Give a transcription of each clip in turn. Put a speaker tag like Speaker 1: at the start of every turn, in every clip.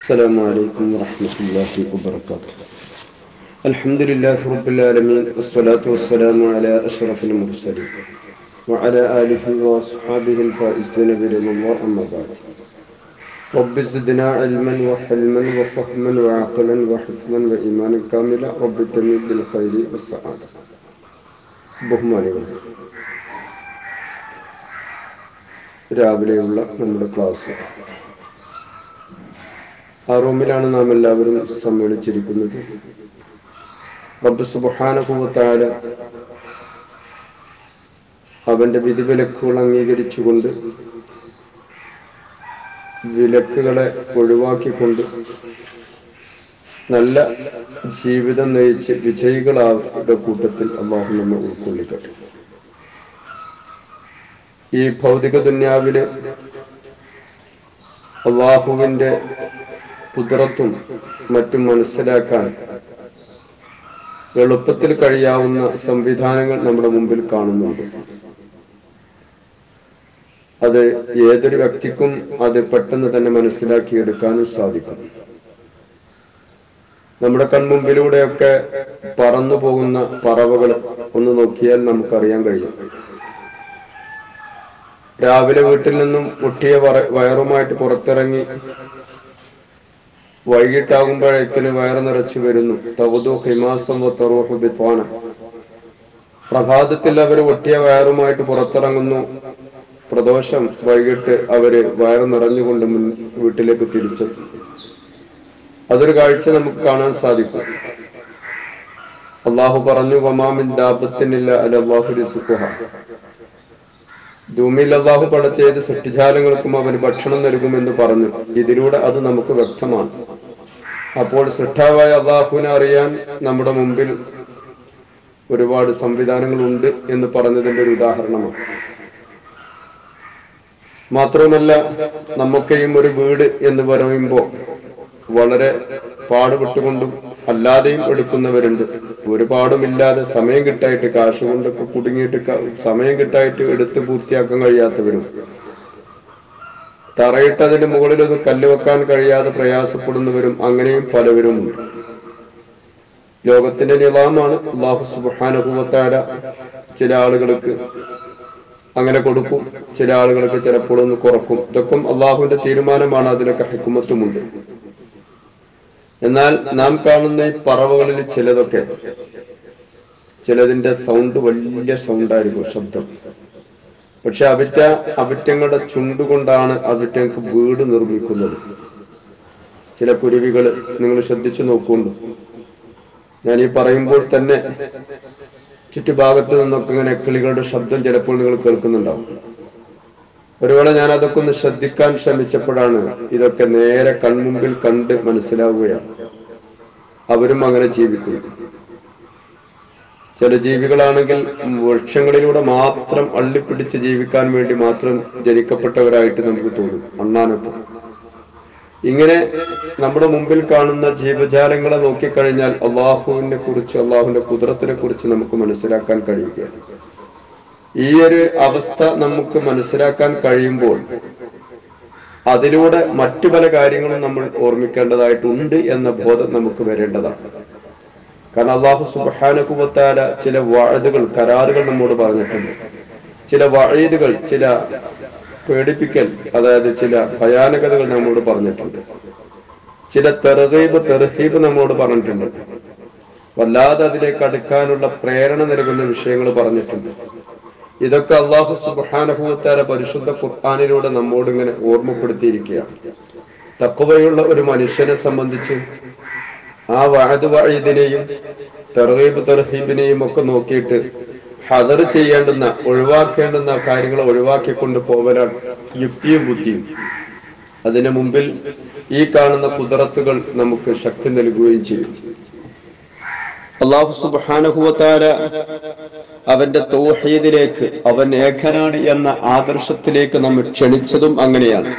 Speaker 1: السلام عليكم ورحمة الله وبركاته الحمد لله رب العالمين والصلاة والسلام على أشرف المرسلين وعلى آله وأصحابه الفائزين برضا الله أما بعد رب زدنا علما وحلما وفهما وعقلا وحفظا وإيمانا كاملا رب تميد بالخير والسعادة ബഹുമാനികൾ രാവിലെയുള്ള നമ്മുടെ ക്ലാസ് ആ റൂമിലാണ് നാം എല്ലാവരും സമ്മേളിച്ചിരിക്കുന്നത് റബ്ബ് സുബാനുഭവത്താല അവന്റെ വിധിവിലക്കുകൾ അംഗീകരിച്ചുകൊണ്ട് വിലക്കുകളെ ഒഴിവാക്കിക്കൊണ്ട് നല്ല ജീവിതം നയിച്ച് വിജയികളാവുന്ന കൂട്ടത്തിൽ അള്ളാഹു നമ്മെ ഉൾക്കൊള്ളിക്കട്ടെ ഈ ഭൗതിക ദുന്യാവില് അള്ളാഹുവിന്റെ കുതിരത്തും മറ്റും മനസ്സിലാക്കാൻ എളുപ്പത്തിൽ കഴിയാവുന്ന സംവിധാനങ്ങൾ നമ്മുടെ മുമ്പിൽ കാണുന്നുണ്ട് അത് ഏതൊരു വ്യക്തിക്കും അത് പെട്ടെന്ന് തന്നെ മനസ്സിലാക്കിയെടുക്കാനും സാധിക്കും നമ്മുടെ കൺമുമ്പിലൂടെയൊക്കെ പറന്നു പോകുന്ന പറവകൾ ഒന്ന് നോക്കിയാൽ നമുക്കറിയാൻ കഴിയും രാവിലെ വീട്ടിൽ നിന്നും ഒട്ടിയ വയറുമായിട്ട് പുറത്തിറങ്ങി വൈകിട്ടാകുമ്പോഴേക്കിന് വയറ് നിറച്ചു വരുന്നു തവതു ഹിമാസം ബിത്വാന പ്രഭാതത്തിൽ അവർ ഒട്ടിയ വയറുമായിട്ട് പുറത്തിറങ്ങുന്നു പ്രദോഷം വൈകിട്ട് അവര് വയറ് നിറഞ്ഞുകൊണ്ട് വീട്ടിലേക്ക് തിരിച്ചെത്തും അതൊരു കാഴ്ച നമുക്ക് കാണാൻ സാധിക്കും അള്ളാഹു പറഞ്ഞു വമാമിൻ ദാപത്തിനില്ല അല്ലാഹുസുഖ ഭൂമിയിൽ അള്ളാഹു പടച്ച ഏത് സൃഷ്ടിജാലങ്ങൾക്കും അവന് ഭക്ഷണം നൽകുമെന്ന് പറഞ്ഞു ഇതിലൂടെ അത് നമുക്ക് വ്യക്തമാണ് അപ്പോൾ സൃഷ്ടാവായ അള്ളാഹുവിനെ അറിയാൻ നമ്മുടെ മുമ്പിൽ ഒരുപാട് സംവിധാനങ്ങൾ ഉണ്ട് എന്ന് പറഞ്ഞതിന്റെ ഒരു ഉദാഹരണമാണ് മാത്രമല്ല നമുക്കെയും ഒരു വീട് എന്ന് പറയുമ്പോൾ വളരെ പാടുപെട്ടുകൊണ്ടും അല്ലാതെയും എടുക്കുന്നവരുണ്ട് ഒരുപാടുമില്ലാതെ സമയം കിട്ടായിട്ട് കാശ് കൊണ്ടൊക്കെ കുടുങ്ങിയിട്ട് സമയം കിട്ടായിട്ട് എടുത്ത് പൂർത്തിയാക്കാൻ കഴിയാത്തവരും തറയിട്ടതിന് മുകളിലൊന്ന് കല്ല് വെക്കാൻ കഴിയാതെ പ്രയാസപ്പെടുന്നവരും അങ്ങനെയും പലവരുമുണ്ട് ലോകത്തിന്റെ നിലാമാണ് അള്ളാഹു സുബാനുഭവത്താര ചില ആളുകൾക്ക് അങ്ങനെ കൊടുക്കും ചില ആളുകൾക്ക് ചിലപ്പോൾ ഒന്ന് കുറക്കും ഇതൊക്കെ അള്ളാഹുവിന്റെ തീരുമാനമാണ് അതിലൊക്കെ ഹെക്കുമത്തുമുണ്ട് എന്നാൽ നാം കാണുന്ന ഈ പറവകളിൽ ചിലതൊക്കെ ചിലതിന്റെ സൗണ്ട് വലിയ സൗണ്ടായിരിക്കും ശബ്ദം പക്ഷെ അവറ്റ അവറ്റങ്ങളുടെ ചുണ്ടുകൊണ്ടാണ് അവറ്റങ്ങൾക്ക് വീട് നിർമ്മിക്കുന്നത് ചില കുരുവികൾ നിങ്ങൾ ശ്രദ്ധിച്ചു നോക്കുന്നുണ്ട് ഞാൻ ഈ പറയുമ്പോൾ തന്നെ ചുറ്റുഭാഗത്ത് നിന്നൊക്കെ ഇങ്ങനെ കിളികളുടെ ശബ്ദം ചിലപ്പോൾ നിങ്ങൾ കേൾക്കുന്നുണ്ടാവും ഒരുവേള ഞാൻ അതൊക്കെ ഒന്ന് ശ്രദ്ധിക്കാൻ ശ്രമിച്ചപ്പോഴാണ് ഇതൊക്കെ നേരെ കൺമുമ്പിൽ കണ്ട് മനസ്സിലാവുകയാണ് അവരും അങ്ങനെ ജീവിക്കുന്നു ചില ജീവികളാണെങ്കിൽ വൃക്ഷങ്ങളിലൂടെ മാത്രം അള്ളിപ്പിടിച്ച് ജീവിക്കാൻ വേണ്ടി മാത്രം ജനിക്കപ്പെട്ടവരായിട്ട് നമുക്ക് തോന്നും അണ്ണാനൊപ്പം ഇങ്ങനെ നമ്മുടെ മുമ്പിൽ കാണുന്ന ജീവജാലങ്ങളെ നോക്കിക്കഴിഞ്ഞാൽ അള്ളാഹുവിനെ കുറിച്ച് അള്ളാഹുവിന്റെ കുതിരത്തിനെ കുറിച്ച് നമുക്ക് മനസ്സിലാക്കാൻ കഴിയുകയാണ് ഈ ഒരു അവസ്ഥ നമുക്ക് മനസ്സിലാക്കാൻ കഴിയുമ്പോൾ അതിലൂടെ മറ്റു പല കാര്യങ്ങളും നമ്മൾ ഓർമ്മിക്കേണ്ടതായിട്ടുണ്ട് എന്ന ബോധം നമുക്ക് വരേണ്ടതാണ് കാരണം അള്ളാഹു സുബാനുക്കുബത്താല ചില വാഴുതുകൾ കരാറുകൾ നമ്മോട് പറഞ്ഞിട്ടുണ്ട് ചില വഴീതുകൾ ചില പേടിപ്പിക്കൽ അതായത് ചില ഭയാനകതകൾ നമ്മോട് പറഞ്ഞിട്ടുണ്ട് ചില തെറഹീബ് തെർഹീബ് നമ്മോട് പറഞ്ഞിട്ടുണ്ട് വല്ലാതെ അതിലേക്ക് അടുക്കാനുള്ള പ്രേരണ നൽകുന്ന വിഷയങ്ങൾ പറഞ്ഞിട്ടുണ്ട് ഇതൊക്കെ അള്ളാഹു സുബാനുഭവത്താല പരിശുദ്ധ ഖുർആാനിലൂടെ നമ്മോട് ഇങ്ങനെ ഓർമ്മപ്പെടുത്തിയിരിക്കുകയാണ് തക്കുവയുള്ള ഒരു മനുഷ്യനെ സംബന്ധിച്ച് ആ വഴത് വഴീദിനെയും തെർഹീബ് തെർഹീബിനെയും ഒക്കെ നോക്കിയിട്ട് ഹദർ ചെയ്യേണ്ടുന്ന ഒഴിവാക്കേണ്ടുന്ന കാര്യങ്ങൾ ഒഴിവാക്കിക്കൊണ്ട് പോവലാണ് യുക്തിയും ബുദ്ധിയും അതിനു മുമ്പിൽ ഈ കാണുന്ന കുതിരത്തുകൾ നമുക്ക് ശക്തി നൽകുകയും ചെയ്യും അള്ളാഹു സുബാനുഭവത്താര അവന്റെ തൗഹീദിലേക്ക് അവൻ ഏകനാണ് എന്ന ആദർശത്തിലേക്ക് നമ്മൾ ക്ഷണിച്ചതും അങ്ങനെയാണ്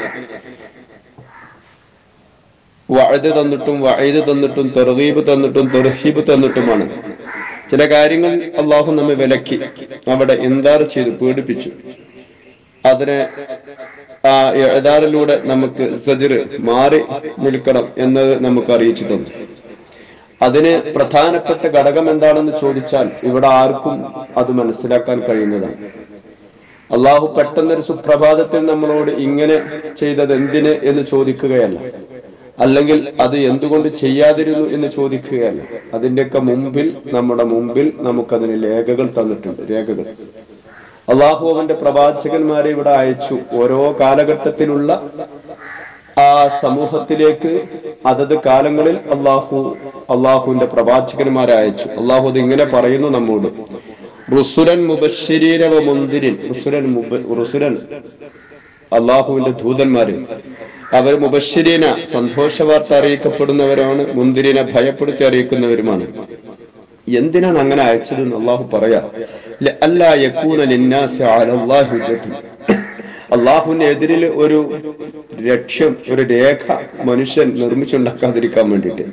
Speaker 1: വഴുത് തന്നിട്ടും വഴുത് തന്നിട്ടും തെറീബ് തന്നിട്ടും തെർഹീബ് തന്നിട്ടുമാണ് ചില കാര്യങ്ങൾ അള്ളാഹു നമ്മെ വിലക്കി അവിടെ എന്താറ് ചെയ്തു പീഡിപ്പിച്ചു അതിനെ ആ എഴുതാറിലൂടെ നമുക്ക് സജിർ മാറി നിൽക്കണം എന്നത് നമുക്ക് അറിയിച്ചു തന്നു അതിന് പ്രധാനപ്പെട്ട ഘടകം എന്താണെന്ന് ചോദിച്ചാൽ ഇവിടെ ആർക്കും അത് മനസ്സിലാക്കാൻ കഴിയുന്നതാണ് അള്ളാഹു പെട്ടെന്നൊരു സുപ്രഭാതത്തിൽ നമ്മളോട് ഇങ്ങനെ ചെയ്തത് എന്തിന് എന്ന് ചോദിക്കുകയല്ല അല്ലെങ്കിൽ അത് എന്തുകൊണ്ട് ചെയ്യാതിരുന്നു എന്ന് ചോദിക്കുകയല്ല അതിന്റെയൊക്കെ മുമ്പിൽ നമ്മുടെ മുമ്പിൽ നമുക്കതിന് രേഖകൾ തന്നിട്ടുണ്ട് രേഖകൾ അള്ളാഹു അവന്റെ പ്രവാചകന്മാരെ ഇവിടെ അയച്ചു ഓരോ കാലഘട്ടത്തിലുള്ള ആ സമൂഹത്തിലേക്ക് അതത് കാലങ്ങളിൽ അള്ളാഹു അള്ളാഹുവിന്റെ പ്രവാചകന്മാരെ അയച്ചു അള്ളാഹു അത് ഇങ്ങനെ പറയുന്നു നമ്മോട് റുസുരൻ മുബശ്ശരീര വ മുന്തിരിൻ റുസുരൻ മുബ- റുസുരൻ അള്ളാഹുവിന്റെ ദൂതന്മാര് അവർ മുബശ്ശരീന സന്തോഷ വാർത്ത അറിയിക്കപ്പെടുന്നവരാണ് മുന്തിരിനെ ഭയപ്പെടുത്തി അറിയിക്കുന്നവരുമാണ് എന്തിനാണ് അങ്ങനെ അയച്ചത് എന്ന് അള്ളാഹു പറയാ അല്ലാ യക്കൂന ലിന്നാസി അലല്ലാഹി ഹുജ്ജത്തുൻ. അള്ളാഹുവിന്റെ എതിരിൽ ഒരു ലക്ഷ്യം ഒരു രേഖ മനുഷ്യൻ നിർമ്മിച്ചുണ്ടാക്കാതിരിക്കാൻ വേണ്ടിയിട്ട്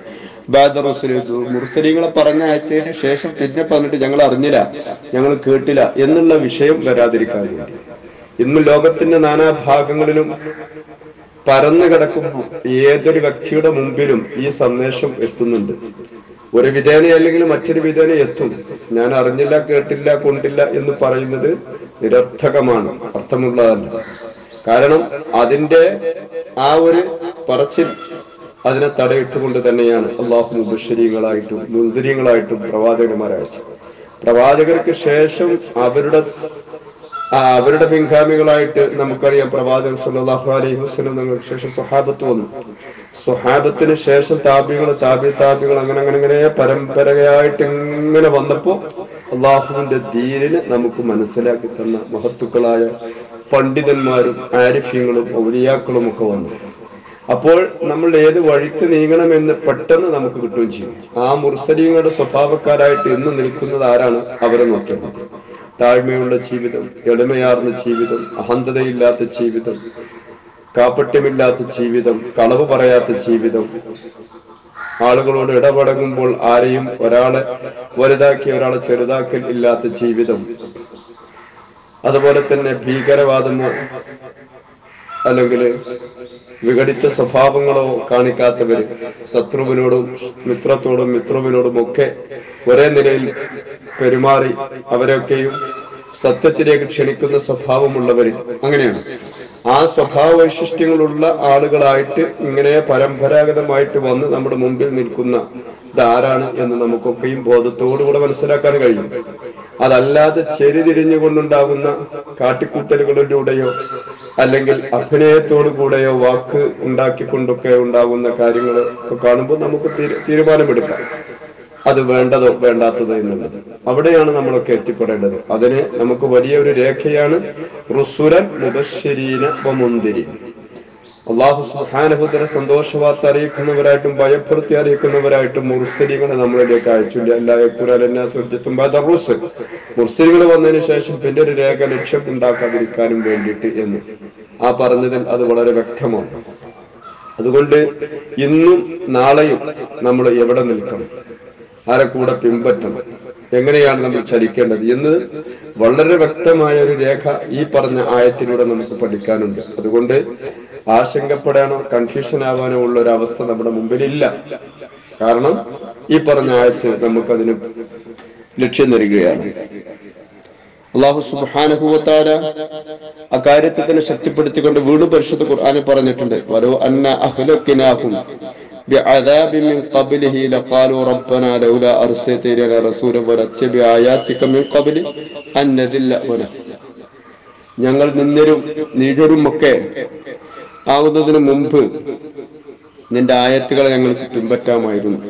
Speaker 1: മുർസലിങ്ങളെ പറഞ്ഞ അയച്ചതിന് ശേഷം പിന്നെ പറഞ്ഞിട്ട് ഞങ്ങൾ അറിഞ്ഞില്ല ഞങ്ങൾ കേട്ടില്ല എന്നുള്ള വിഷയം വരാതിരിക്കാൻ വേണ്ടി ഇന്ന് ലോകത്തിന്റെ നാനാഭാഗങ്ങളിലും പരന്നു കിടക്കുമ്പോൾ ഏതൊരു വ്യക്തിയുടെ മുമ്പിലും ഈ സന്ദേശം എത്തുന്നുണ്ട് ഒരു വിധേന അല്ലെങ്കിൽ മറ്റൊരു വിധേന എത്തും ഞാൻ അറിഞ്ഞില്ല കേട്ടില്ല കൊണ്ടില്ല എന്ന് പറയുന്നത് നിരർത്ഥകമാണ് അർത്ഥമുള്ളതല്ല കാരണം അതിന്റെ ആ ഒരു പറച്ചിൽ അതിനെ തടയിട്ടുകൊണ്ട് തന്നെയാണ് അള്ളാഹു മുബശ്ശരീങ്ങളായിട്ടും മുന്തിരിങ്ങളായിട്ടും പ്രവാചകന്മാരയച്ചത് പ്രവാചകർക്ക് ശേഷം അവരുടെ ആ അവരുടെ പിൻഗാമികളായിട്ട് നമുക്കറിയാം പ്രവാചകർ സല്ലല്ലാഹു അലൈഹി വസല്ലം നിങ്ങൾക്ക് ശേഷം സ്വഹാബത്ത് വന്നു സ്വഹാബത്തിന് ശേഷം താബികൾ താബി താബികൾ അങ്ങനെ അങ്ങനെ അങ്ങനെ പരമ്പരയായിട്ട് ഇങ്ങനെ വന്നപ്പോ അള്ളാഹുവിന്റെ ദീനിന് നമുക്ക് മനസ്സിലാക്കി തന്ന മഹത്തുക്കളായ പണ്ഡിതന്മാരും ആരിഫ്യങ്ങളും ഔലിയാക്കളും ഒക്കെ വന്നു അപ്പോൾ നമ്മൾ ഏത് വഴിക്ക് നീങ്ങണമെന്ന് പെട്ടെന്ന് നമുക്ക് കിട്ടുകയും ചെയ്യും ആ മുർസലീങ്ങളുടെ സ്വഭാവക്കാരായിട്ട് ഇന്ന് നിൽക്കുന്നത് ആരാണ് അവരെ നോക്കിയാൽ മതി താഴ്മയുള്ള ജീവിതം എളിമയാർന്ന ജീവിതം അഹന്തതയില്ലാത്ത ജീവിതം കാപ്പട്യമില്ലാത്ത ജീവിതം കളവ് പറയാത്ത ജീവിതം ആളുകളോട് ഇടപഴകുമ്പോൾ ആരെയും ഒരാളെ വലുതാക്കി ഒരാളെ ചെറുതാക്കൽ ഇല്ലാത്ത ജീവിതം അതുപോലെ തന്നെ ഭീകരവാദമോ അല്ലെങ്കിൽ വിഘടിച്ച സ്വഭാവങ്ങളോ കാണിക്കാത്തവര് ശത്രുവിനോടും മിത്രത്തോടും മിത്രുവിനോടും ഒക്കെ ഒരേ നിലയിൽ പെരുമാറി അവരൊക്കെയും സത്യത്തിലേക്ക് ക്ഷണിക്കുന്ന സ്വഭാവമുള്ളവര് അങ്ങനെയാണ് ആ സ്വഭാവ വൈശിഷ്ട്യങ്ങളുള്ള ആളുകളായിട്ട് ഇങ്ങനെ പരമ്പരാഗതമായിട്ട് വന്ന് നമ്മുടെ മുമ്പിൽ നിൽക്കുന്ന ഇതാരാണ് എന്ന് നമുക്കൊക്കെയും ബോധത്തോടുകൂടെ മനസ്സിലാക്കാൻ കഴിയും അതല്ലാതെ ചെരിതിരിഞ്ഞുകൊണ്ടുണ്ടാകുന്ന കാട്ടിക്കൂട്ടലുകളിലൂടെയോ അല്ലെങ്കിൽ അഭിനയത്തോടു കൂടെയോ വാക്ക് ഉണ്ടാക്കിക്കൊണ്ടൊക്കെ ഉണ്ടാകുന്ന കാര്യങ്ങൾ ഒക്കെ കാണുമ്പോൾ നമുക്ക് തീരു- തീരുമാനമെടുക്കാം അത് വേണ്ടതോ വേണ്ടാത്തതോ എന്നുള്ളത് അവിടെയാണ് നമ്മളൊക്കെ എത്തിപ്പെടേണ്ടത് അതിന് നമുക്ക് വലിയൊരു രേഖയാണ് റുസുരൻ മുബശ്ശരീന വമുന്തിരി അള്ളാഹു സുഹാനഹുദര സന്തോഷ വാർത്ത അറിയിക്കുന്നവരായിട്ടും ഭയപ്പെടുത്തി അറിയിക്കുന്നവരായിട്ടും മുർസലിങ്ങളെ നമ്മളിലേക്ക് അയച്ചില്ല എല്ലാത്തും മുർസലിങ്ങൾ വന്നതിന് ശേഷം പിന്നെ ഒരു രേഖ ലക്ഷ്യം ഉണ്ടാക്കാതിരിക്കാനും വേണ്ടിയിട്ട് എന്ന് ആ പറഞ്ഞതിൽ അത് വളരെ വ്യക്തമാണ് അതുകൊണ്ട് ഇന്നും നാളെയും നമ്മൾ എവിടെ നിൽക്കണം ആരെ കൂടെ പിൻപറ്റണം എങ്ങനെയാണ് നമ്മൾ ചലിക്കേണ്ടത് എന്ന് വളരെ വ്യക്തമായ ഒരു രേഖ ഈ പറഞ്ഞ ആയത്തിലൂടെ നമുക്ക് പഠിക്കാനുണ്ട് അതുകൊണ്ട് ആശങ്കപ്പെടാനോ കൺഫ്യൂഷൻ ആവാനോ ഉള്ള ഒരു അവസ്ഥ നമ്മുടെ മുമ്പിലില്ല കാരണം ഈ പറഞ്ഞ ആയത്ത് നമുക്കതിന് ലക്ഷ്യം തരികയാണ് അള്ളാഹു സുബ്ഹാനഹുവതാര അക്കാര്യത്തെ തന്നെ ശക്തിപ്പെടുത്തിക്കൊണ്ട് വീണ്ടും പരിശുദ്ധ ഖുർആനിൽ പറഞ്ഞിട്ടുണ്ട് വലോ അന്ന അഹ്ലക്കിനാഹും بعذاب من قبله لقالوا ربنا لولا أرسلت إلينا رسولا ونتبع آياتك من قبل أن نذل ونخزى ഞങ്ങൾ നിന്നരും നീഴരും ഒക്കെ ആവുന്നതിന് മുമ്പ് നിന്റെ ആയത്തുകളെ ഞങ്ങൾക്ക് പിൻപറ്റാമായിരുന്നു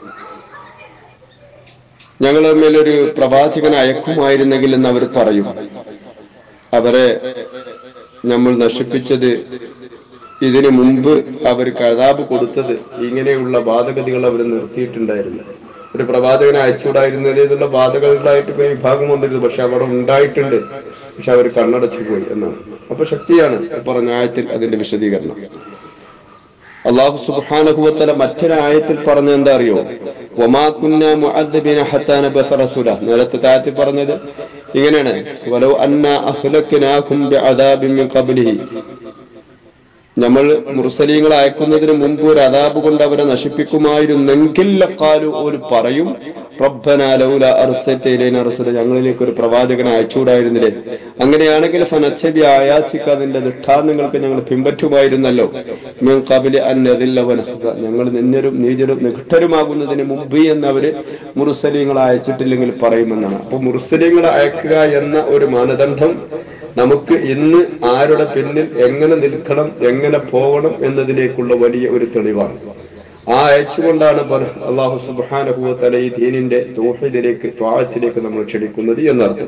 Speaker 1: ഞങ്ങൾ മേലൊരു പ്രവാചകനെ അയക്കുമായിരുന്നെങ്കിൽ എന്ന് അവർ പറയും അവരെ നമ്മൾ നശിപ്പിച്ചത് ഇതിനു മുമ്പ് അവർ കഴാബ് കൊടുത്തത് ഇങ്ങനെയുള്ള വാദഗതികൾ അവർ നിർത്തിയിട്ടുണ്ടായിരുന്നു ഒരു പ്രവാചകനെ അയച്ചുകൂടായിരുന്നതിൽ എന്നുള്ള വാദഗതികളായിട്ട് ഇപ്പൊ വിഭാഗം വന്നിരുന്നു പക്ഷെ അവിടെ ഉണ്ടായിട്ടുണ്ട് പക്ഷെ അവർ കണ്ണടച്ചു പോയി എന്നാണ് അപ്പൊ ശക്തിയാണ് ഈ പറഞ്ഞ ആയത്തിൽ അതിന്റെ വിശദീകരണം അള്ളാഹു സുബ്ഹാനഹുവത്തല മറ്റൊരായത്തിൽ പറഞ്ഞ എന്താ അറിയോ വമാ കുന്ന മുഅദ്ദിബിന ഹത്താ നബസ റസൂല നേരത്തെ താഴത്തിൽ പറഞ്ഞത് ഇങ്ങനെയാണ് വലോ അന്ന അഹ്ലക്കിനാഹും ബിഅദാബിൻ മിൻ ഖബ്ലിഹി നമ്മൾ മുർസലീങ്ങൾ അയക്കുന്നതിന് മുമ്പ് ഒരു അതാബ് കൊണ്ട് അവരെ നശിപ്പിക്കുമായിരുന്നെങ്കിൽ ലക്കാലു ഒരു പറയും റബ്ബന ലൗല അർസൽത ഇലൈന റസൂല ഞങ്ങളിലേക്ക് ഒരു പ്രവാചകനെ അയച്ചുകൂടായിരുന്നില്ലേ അങ്ങനെയാണെങ്കിൽ ഫനച്ചബി ആയാച്ചിക്ക് അതിന്റെ ദൃഷ്ടാന്തങ്ങൾക്ക് ഞങ്ങൾ പിൻപറ്റുമായിരുന്നല്ലോ മിൻ ഖബ്ലി അൻ നദില്ല വനഹ്സ ഞങ്ങൾ നിന്നരും നീചരും നിഷ്ഠരുമാകുന്നതിന് മുമ്പ് എന്ന് അവര് മുർസലീങ്ങൾ അയച്ചിട്ടില്ലെങ്കിൽ പറയുമെന്നാണ് അപ്പൊ മുർസലീങ്ങൾ അയക്കുക എന്ന ഒരു മാനദണ്ഡം നമുക്ക് ഇന്ന് ആരുടെ പിന്നിൽ എങ്ങനെ നിൽക്കണം എങ്ങനെ പോകണം എന്നതിലേക്കുള്ള വലിയ ഒരു തെളിവാണ് ആ അയച്ചുകൊണ്ടാണ് പല- അള്ളാഹു സുബാനഹുവത്തല ഈ ദീനിന്റെ തോഹത്തിലേക്ക് ത്വാഴത്തിലേക്ക് നമ്മൾ ക്ഷണിക്കുന്നത് എന്നർത്ഥം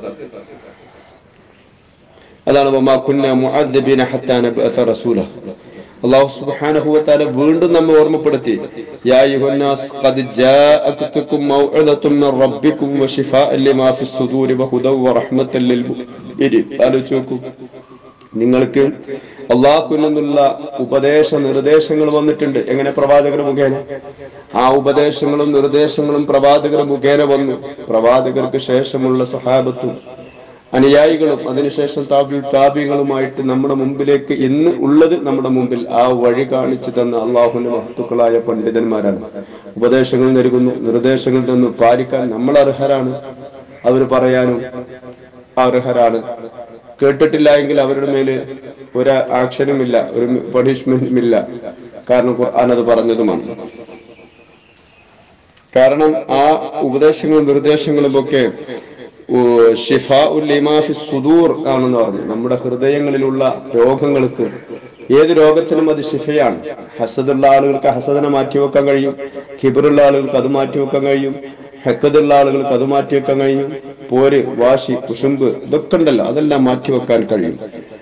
Speaker 1: അതാണ് വമാ കുന്ന മുഅദ്ദിബീന ഹത്താ നബ്അസ റസൂല അല്ലാഹു സുബ്ഹാനഹു വ തആല വീണ്ടും നമ്മെ ഓർമ്മപ്പെടുത്തി യാ അയ്യുഹന്നാസ് ഖദ് ജാഅത്കും മൗഇദത്തും മിർ റബ്ബിക്കും വശിഫാഅൻ ലിമാ ഫിസ് സുദൂരി വഹുദൻ വറഹ്മത്തൻ ലിൽ മുഅ്മിനീൻ ആലോചിച്ച് നോക്കൂ നിങ്ങൾക്ക് അള്ളാഹുവിൽ നിന്നുള്ള ഉപദേശ നിർദ്ദേശങ്ങൾ വന്നിട്ടുണ്ട് എങ്ങനെ പ്രവാചകർ മുഖേന ആ ഉപദേശങ്ങളും നിർദ്ദേശങ്ങളും പ്രവാചകർ മുഖേന വന്നു പ്രവാചകർക്ക് ശേഷമുള്ള സഹാബത്തും അനുയായികളും അതിനുശേഷം താബി താപികളുമായിട്ട് നമ്മുടെ മുമ്പിലേക്ക് ഇന്ന് ഉള്ളത് നമ്മുടെ മുമ്പിൽ ആ വഴി കാണിച്ചു തന്ന അള്ളാഹുവിന്റെ മഹത്തുക്കളായ പണ്ഡിതന്മാരാണ് ഉപദേശങ്ങൾ നൽകുന്നു നിർദ്ദേശങ്ങൾ തന്നു പാലിക്കാൻ നമ്മൾ അർഹരാണ് അവർ പറയാനും അർഹരാണ് കേട്ടിട്ടില്ല എങ്കിൽ അവരുടെ മേല് ഒരു ആക്ഷനും ഇല്ല ഒരു പണിഷ്മെന്റും ഇല്ല കാരണം ഖുർആൻ അത് പറഞ്ഞതുമാണ് കാരണം ആ ഉപദേശങ്ങളും നിർദ്ദേശങ്ങളും ഒക്കെ ഷിഫാ ഉൽ സുദൂർ ആണെന്ന് പറഞ്ഞു നമ്മുടെ ഹൃദയങ്ങളിലുള്ള രോഗങ്ങൾക്ക് ഏത് രോഗത്തിനും അത് ഷിഫയാണ് ഹസദുള്ള ആളുകൾക്ക് ഹസദനെ മാറ്റിവെക്കാൻ കഴിയും ഖിബറുള്ള ആളുകൾക്ക് അത് മാറ്റിവെക്കാൻ കഴിയും ഹെക്കതുള്ള ആളുകൾക്ക് അത് മാറ്റിവെക്കാൻ കഴിയും പോര് വാശി കുശുമ്പ് ഇതൊക്കെ ഉണ്ടല്ലോ അതെല്ലാം മാറ്റിവെക്കാൻ കഴിയും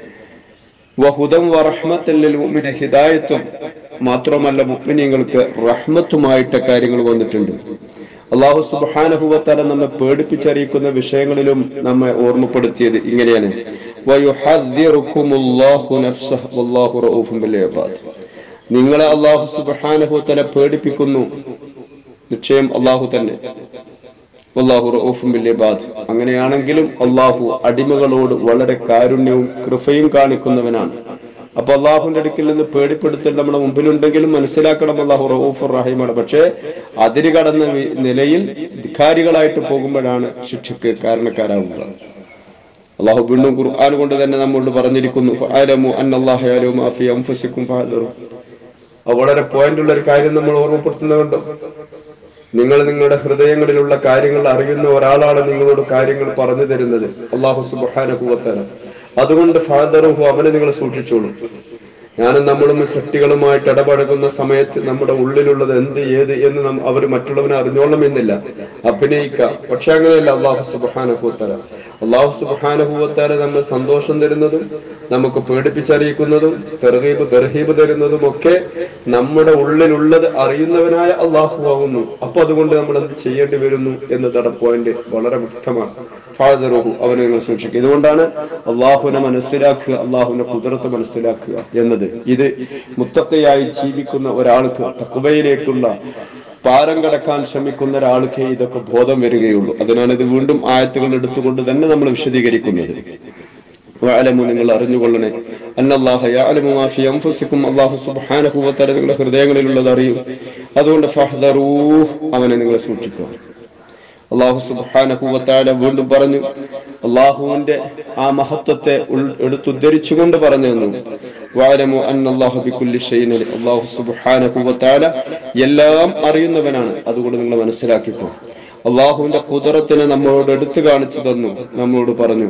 Speaker 1: വഹുദം വറഹ്മത്തല്ലിൽ മുഅ്മിന ഹിദായത്തും മാത്രമല്ല മുഅ്മിനീങ്ങൾക്ക് റഹ്മത്തുമായിട്ട് കാര്യങ്ങൾ വന്നിട്ടുണ്ട് അള്ളാഹു സുബ്ഹാനഹു വ തആല നമ്മെ പേടിപ്പിച്ചറിയിക്കുന്ന വിഷയങ്ങളിലും നമ്മെ ഓർമ്മപ്പെടുത്തിയത് ഇങ്ങനെയാണ് വയുഹദ്ദിറുക്കുമുല്ലാഹു നഫ്സഹു വല്ലാഹു റഊഫും ബിൽ ഇബാദ് നിങ്ങളെ അള്ളാഹു സുബ്ഹാനഹു വ തആല പേടിപ്പിക്കുന്നു നിശ്ചയം അള്ളാഹു തന്നെ അള്ളാഹു റഊഫും ബിൽ ഇബാദ് അങ്ങനെയാണെങ്കിലും അള്ളാഹു അടിമകളോട് വളരെ കാരുണ്യവും കൃപയും കാണിക്കുന്നവനാണ് അപ്പൊ അള്ളാഹുവിന്റെ അടുക്കിൽ നിന്ന് പേടിപ്പെടുത്തൽ നമ്മുടെ മുമ്പിലുണ്ടെങ്കിലും മനസ്സിലാക്കണം അള്ളാഹു റഊഫുർ റഹീമാണ് പക്ഷേ അതിര് കടന്ന വി- നിലയിൽ ധിക്കാരികളായിട്ട് പോകുമ്പോഴാണ് ശിക്ഷയ്ക്ക് കാരണക്കാരാവുക അള്ളാഹു വീണ്ടും ഖുർആൻ കൊണ്ട് തന്നെ നമ്മോട് പറഞ്ഞിരിക്കുന്നു ഫഅലമു അന്നല്ലാഹ യഅലമു മാ ഫീ അൻഫുസിക്കും ഫഹദറു അത് വളരെ പോയിന്റ് ഉള്ള ഒരു കാര്യം നമ്മൾ ഓർമ്മപ്പെടുത്തുന്നതുകൊണ്ട് നിങ്ങൾ നിങ്ങളുടെ ഹൃദയങ്ങളിലുള്ള കാര്യങ്ങൾ അറിയുന്ന ഒരാളാണ് നിങ്ങളോട് കാര്യങ്ങൾ പറഞ്ഞു തരുന്നത് അള്ളാഹു സുബാനുഭവത്തല അതുകൊണ്ട് ഫാദറുഹു അവനെ നിങ്ങൾ സൂക്ഷിച്ചോളൂ ഞാനും നമ്മളും സൃഷ്ടികളുമായിട്ട് ഇടപഴകുന്ന സമയത്ത് നമ്മുടെ ഉള്ളിലുള്ളത് എന്ത് ഏത് എന്ന് നം- അവർ മറ്റുള്ളവനെ അറിഞ്ഞോളണമെന്നില്ല അഭിനയിക്കാം പക്ഷെ അങ്ങനെയല്ല അള്ളാഹു സുബാനുഭവത്തല അള്ളാഹു സുബാനുഭവത്താല നമ്മൾ സന്തോഷം തരുന്നതും നമുക്ക് പേടിപ്പിച്ചറിയിക്കുന്നതും തെർഹീബ് തെർഹീബ് തരുന്നതും ഒക്കെ നമ്മുടെ ഉള്ളിലുള്ളത് അറിയുന്നവനായ അള്ളാഹു ആകുന്നു അപ്പൊ അതുകൊണ്ട് നമ്മൾ എന്ത് ചെയ്യേണ്ടി വരുന്നു എന്നതാണ് പോയിന്റ് വളരെ വ്യക്തമാണ് ഫാദറുഹു അവനെ നിങ്ങൾ സൂക്ഷിക്കുക ഇതുകൊണ്ടാണ് അള്ളാഹുവിനെ മനസ്സിലാക്കുക അള്ളാഹുവിന്റെ കുതിരത്ത് മനസ്സിലാക്കുക എന്നത് ഇത് മുത്തക്കയായി ജീവിക്കുന്ന ഒരാൾക്ക് തക്വയിലേക്കുള്ള പാരം കടക്കാൻ ശ്രമിക്കുന്ന ഒരാൾക്ക് ഇതൊക്കെ ബോധം വരികയുള്ളൂ അതിനാണ് ഇത് വീണ്ടും ആയത്തുകൾ എടുത്തുകൊണ്ട് തന്നെ നമ്മൾ വിശദീകരിക്കുന്നത് വഅലമു നിങ്ങൾ അറിഞ്ഞുകൊള്ളണേ അന്നല്ലാഹ യഅലമു മാ ഫീ അൻഫുസിക്കും അല്ലാഹു സുബ്ഹാനഹു വ തആല നിങ്ങളുടെ ഹൃദയങ്ങളിലുള്ളത് അറിയും അതുകൊണ്ട് ഫഹ്ദറൂ അവനെ നിങ്ങൾ സൂക്ഷിക്കുക അള്ളാഹു സുബ്ഹാനഹു വ തആല വീണ്ടും പറഞ്ഞു അള്ളാഹുവിന്റെ ആ മഹത്വത്തെ ഉൾ- എടുത്തുദ്ധരിച്ചുകൊണ്ട് പറഞ്ഞു തന്നു വഅലമു അന്നല്ലാഹു ബികുല്ലി ഷൈഇൻ അലീം. അള്ളാഹു സുബ്ഹാനഹു വ തആല എല്ലാം അറിയുന്നവനാണ് അതുകൊണ്ട് നിങ്ങൾ മനസ്സിലാക്കിക്കോ അള്ളാഹുവിന്റെ കുതിരത്തിനെ നമ്മളോട് എടുത്തു കാണിച്ചു തന്നു നമ്മളോട് പറഞ്ഞു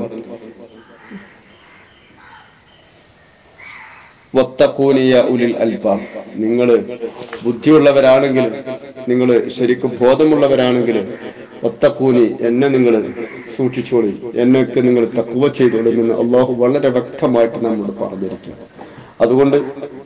Speaker 1: വത്തക്കൂനിയ ഉലിൽ അൽബാം നിങ്ങൾ ബുദ്ധിയുള്ളവരാണെങ്കിൽ നിങ്ങൾ ശരിക്കും ബോധമുള്ളവരാണെങ്കിൽ ഒത്തക്കൂനി എന്നെ നിങ്ങൾ സൂക്ഷിച്ചോളി എന്നൊക്കെ നിങ്ങൾ തക്കുവ ചെയ്തോളുമെന്ന് അള്ളാഹു വളരെ വ്യക്തമായിട്ട് നമ്മോട് പറഞ്ഞിരിക്കും അതുകൊണ്ട്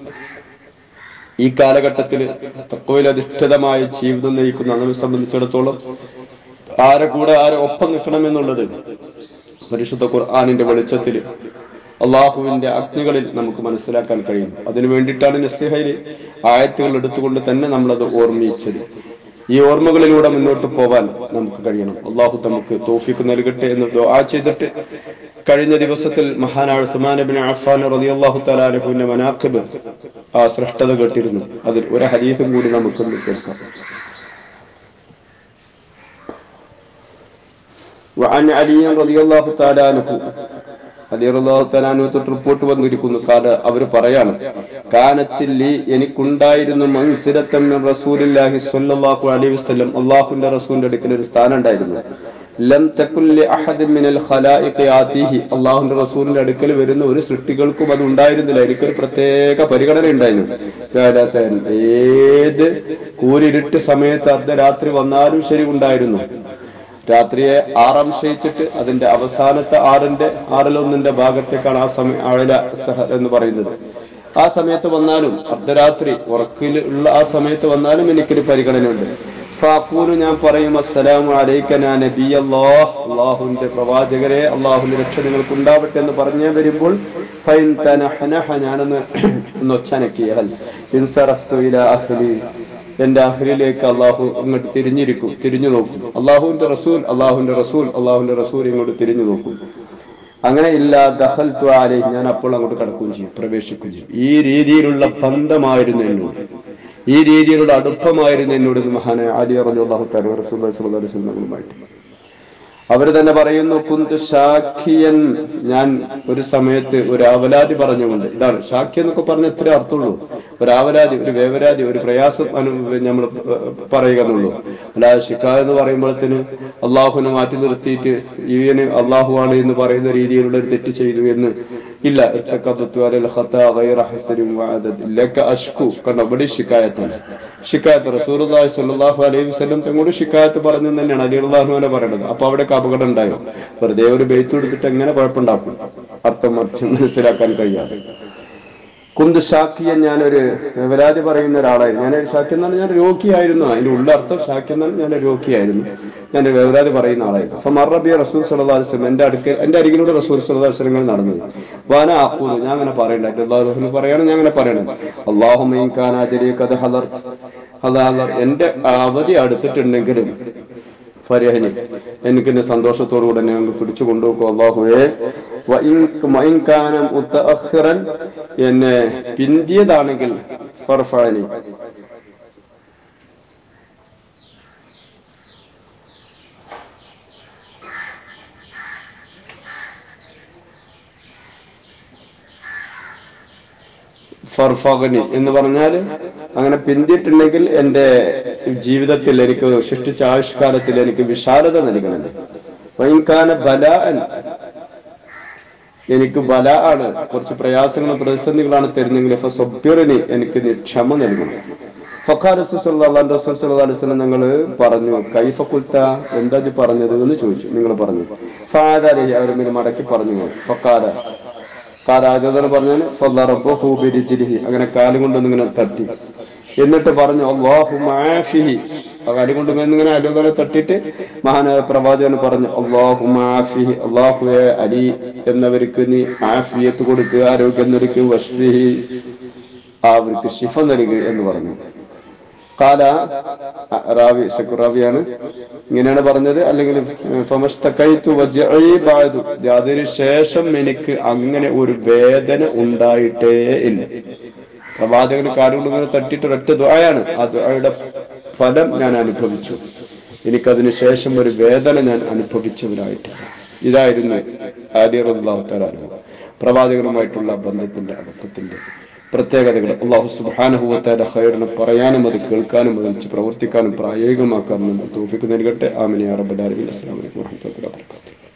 Speaker 1: ഈ കാലഘട്ടത്തിൽ തക്കവയിൽ അധിഷ്ഠിതമായ ജീവിതം നയിക്കുന്ന നമ്മെ സംബന്ധിച്ചിടത്തോളം ആരെ കൂടെ ആരെ ഒപ്പം നിൽക്കണമെന്നുള്ളത് പരിശുദ്ധ ഖുർആാനിന്റെ വെളിച്ചത്തിൽ അള്ളാഹുവിന്റെ അഗ്നികളിൽ നമുക്ക് മനസ്സിലാക്കാൻ കഴിയും അതിനു വേണ്ടിയിട്ടാണ് നസ്ലിഹയിൽ ആയത്തുകൾ എടുത്തുകൊണ്ട് തന്നെ നമ്മളത് ഓർമ്മിച്ചത് ഈ ഓർമ്മകളിലൂടെ മുന്നോട്ട് പോവാൻ നമുക്ക് കഴിയണം അള്ളാഹു നമുക്ക് തോഫിക്ക് നൽകട്ടെ എന്ന് ദുആ ചെയ്തിട്ട് കഴിഞ്ഞ ദിവസത്തിൽ മഹാനായ ഉസ്മാൻ ബിൻ അഫ്ഫാൻ റളിയല്ലാഹു തആല അൻഹുവിന്റെ മനാഖിബ് ആ ശ്രേഷ്ഠത കേട്ടിരുന്നു അതിൽ ഒരു ഹദീസും കൂടി നമുക്കൊന്ന് കേൾക്കാം وعن علي رضي الله تعالى عنه അലി റളിയല്ലാഹു തആല അൻഹു തൊട്ട് റിപ്പോർട്ട് വന്നിരിക്കുന്നു കാരണം അവർ പറയാണ് കാനച്ചില്ലി എനിക്കുണ്ടായിരുന്നു മൻസിലത്തൻ മിൻ റസൂലില്ലാഹി സ്വല്ലല്ലാഹു അലൈഹി വസല്ലം അല്ലാഹുവിന്റെ റസൂലിന്റെ അടുക്കൽ ഒരു സ്ഥാനം ഉണ്ടായിരുന്നു ലം തകുല്ലി അഹദ് മിനൽ ഖലായിഖി ആതിഹി അല്ലാഹുവിന്റെ റസൂലിന്റെ അടുക്കൽ വരുന്ന ഒരു സൃഷ്ടികൾക്കും അത് ഉണ്ടായിരുന്നില്ല എനിക്കൊരു പ്രത്യേക പരിഗണന ഉണ്ടായിരുന്നു കാലാസൻ ഏത് കൂരിരുട്ട് സമയത്ത് അർദ്ധരാത്രി വന്നാലും ശരി ഉണ്ടായിരുന്നു രാത്രിയെ ആറാം ശയിച്ചിട്ട് അതിന്റെ അവസാനത്തെ ആറിന്റെ ആറിലൊന്നിന്റെ ഭാഗത്തേക്കാണ് ആ സമയം ആഴല സഹ എന്ന് പറയുന്നത് ആ സമയത്ത് വന്നാലും അർദ്ധരാത്രി ഉറക്കിൽ ഉള്ള ആ സമയത്ത് വന്നാലും എനിക്കൊരു പരിഗണനയുണ്ട് ഫാക്കൂലു ഞാൻ പറയും അസ്സലാമു അലൈക നാ നബി അല്ലാഹ് അള്ളാഹുവിന്റെ പ്രവാചകരെ അള്ളാഹുവിന്റെ രക്ഷ നിങ്ങൾക്ക് ഉണ്ടാവട്ടെ എന്ന് പറഞ്ഞു വരുമ്പോൾ ഫൈൻ തനഹനഹ ഞാനൊന്ന് ഒന്ന് ഒച്ചനക്കിയാൽ ഇൻസറഫ്തു ഇലാ അഹ്ലി എന്റെ അഹ്ലിലേക്ക് അള്ളാഹു ഇങ്ങോട്ട് തിരിഞ്ഞിരിക്കും തിരിഞ്ഞു നോക്കും അള്ളാഹുവിന്റെ റസൂൽ അള്ളാഹുവിന്റെ റസൂൽ അള്ളാഹുവിന്റെ റസൂൽ ഇങ്ങോട്ട് തിരിഞ്ഞു നോക്കും അങ്ങനെ ഇല്ല ദഹൽ ത്വാലെ ഞാൻ അപ്പോൾ അങ്ങോട്ട് കടക്കുകയും ചെയ്യും പ്രവേശിക്കുകയും ചെയ്യും ഈ രീതിയിലുള്ള ബന്ധമായിരുന്നു എന്നോട് ഈ രീതിയിലുള്ള അടുപ്പമായിരുന്നു എന്നോട് ഇത് മഹാനായ ആലി റളിയല്ലാഹു തആല റസൂലുള്ളാഹി സ്വല്ലല്ലാഹു അലൈഹി വസല്ലമയുമായിട്ട് അവർ തന്നെ പറയുന്നു കുന്ത് ഷാഖിയൻ ഞാൻ ഒരു സമയത്ത് ഒരു അവലാതി പറഞ്ഞുകൊണ്ട് ഇതാണ് ഷാഖി എന്നൊക്കെ പറഞ്ഞ ഇത്ര അർത്ഥമുള്ളൂ ഒരു ആവലാതി ഒരു വേവലാതി ഒരു പ്രയാസം നമ്മൾ പറയുക എന്നുള്ളൂ അല്ലാതെ ഷിക്ക എന്ന് പറയുമ്പോഴത്തേന് അള്ളാഹുവിനെ മാറ്റി നിർത്തിയിട്ട് ഇവന് അള്ളാഹു ആണ് എന്ന് പറയുന്ന രീതിയിലുള്ള ഒരു തെറ്റ് ചെയ്തു എന്ന് ഇല്ല ഇർത്തഖബ്തു അലൽ ഖത്താ ഗൈറ ഹസരിൻ വഅദദ് ലക അഷ്കു കണ്ട ഇവിടെ ഷിക്കായത്താണ് ഷിക്കായത്ത് റസൂലുള്ളാഹി സ്വല്ലല്ലാഹു അലൈഹി വസല്ലം തങ്ങളോട് ഷിക്കായത്ത് പറഞ്ഞു എന്ന് തന്നെയാണ് അലി അള്ളാഹുവിനെ പറയുന്നത് അപ്പൊ അവിടെ അപകടം ഉണ്ടായോ വെറുതെ ഒരു ബെയ്ത്ത് കൊടുത്തിട്ട് എങ്ങനെ കുഴപ്പമുണ്ടാക്കും അർത്ഥം മറിച്ച് മനസ്സിലാക്കാൻ കഴിയാതെ കുന്ത് ഷാക്കിയൻ ഞാനൊരു വിവരാതി പറയുന്ന ഒരാളായിരുന്നു ഞാനൊരു ഷാക്കി എന്നാണ് ഞാൻ രോഗിയായിരുന്നു അതിന്റെ ഉള്ളർത്ഥം ഷാക്കി എന്നാണ് ഞാൻ രോഗിയായിരുന്നു ഞാൻ വിവരാതി പറയുന്ന ആളായിരുന്നു അപ്പൊ മറബി റസൂൽ സല്ലല്ലാഹു അലൈഹി വസല്ലം എന്റെ അടുക്ക എന്റെ അരികിലൂടെ റസൂൽ സല്ലല്ലാഹു അലൈഹി വസല്ലം നടന്നു വാന ആഖൂലു ഞാൻ അങ്ങനെ പറയണ്ടായിട്ട് അള്ളാഹു പറയാണ് ഞാൻ അങ്ങനെ പറയണത് അല്ലാഹുമ്മ ഇൻ കാന അജരി ഖദ ഹദർത് ഹദർ എന്റെ അവധി അടുത്തിട്ടുണ്ടെങ്കിലും ഫരഹനി എനിക്ക് എന്നെ സന്തോഷത്തോടുകൂടെ എന്നെ അങ്ങ് പിടിച്ചു കൊണ്ടുപോകും അള്ളാഹുവേ മുത്തഅഖിറൻ എന്നെ പിന്തിയതാണെങ്കിൽ ഫർഫാനി ഫർഫഗനി എന്ന് പറഞ്ഞാൽ അങ്ങനെ പിന്തിയിട്ടുണ്ടെങ്കിൽ എന്റെ ജീവിതത്തിൽ എനിക്ക് സൃഷ്ടിച്ച ആയുഷ്കാലത്തിൽ എനിക്ക് വിശാലത നൽകണമേ വൈകാന ബലാൻ എനിക്ക് ബല ആണ് കുറച്ച് പ്രയാസങ്ങളും പ്രതിസന്ധികളാണ് തരുന്നെങ്കിൽ സൊബ്യറിന് എനിക്ക് നീ ക്ഷമ നൽകണം നിങ്ങൾ പറഞ്ഞു കൈഫ കുൽത്ത എന്താ ഇജ്ജ് പറഞ്ഞത് എന്ന് ചോദിച്ചു നിങ്ങൾ പറഞ്ഞു ഫാദാലി അവർ മടക്കി പറഞ്ഞു ഫക്കാല കാലാജോദർ പറഞ്ഞാൽ അങ്ങനെ കാലും കൊണ്ടൊന്നും ഇങ്ങനെ തട്ടി എന്നിട്ട് പറഞ്ഞു അള്ളാഹു മാഫിഹി കാലും കൊണ്ട് ഇങ്ങനെ അലോകനെ തട്ടിയിട്ട് മഹാനായ പ്രവാചകൻ പറഞ്ഞു അള്ളാഹു മാഫിഹി അള്ളാഹുവെ അലി എന്നവർക്ക് നീ ആഫിയത്ത് കൊടുക്കുക ആരോഗ്യം നൽകുക വഷ്ഫിഹി അവർക്ക് ശിഫ നൽകുക എന്ന് പറഞ്ഞു കാല റാവി റാവിയാണ് ഇങ്ങനെയാണ് പറഞ്ഞത് അല്ലെങ്കിൽ അതിനു ശേഷം എനിക്ക് അങ്ങനെ ഒരു വേദന ഉണ്ടായിട്ടേ ഇല്ല പ്രവാചകന് കാലുകൊണ്ട് ഇങ്ങനെ തട്ടിയിട്ട് ഒറ്റ ദ്വായാണ് ആ ദ്വായുടെ ഫലം ഞാൻ അനുഭവിച്ചു എനിക്കതിനു ശേഷം ഒരു വേദന ഞാൻ അനുഭവിച്ചവരായിട്ട് ഇതായിരുന്നു ആര്യറുല്ലാഹു പ്രവാചകനുമായിട്ടുള്ള ബന്ധത്തിന്റെ അടുപ്പത്തിന്റെ പ്രത്യേകതകൾ അള്ളാഹു സുബാനുഭവത്തായ ഹൈറിനെ പറയാനും അത് കേൾക്കാനും അത് വെച്ച് പ്രവർത്തിക്കാനും പ്രായോഗികമാക്കാനും നമ്മൾ തോപ്പിക്ക് നൽകട്ടെ ആമിനി അറബ് അസ്ലാം വലൈക്കും വാഹമത്തുള്ള വർക്കാത്തു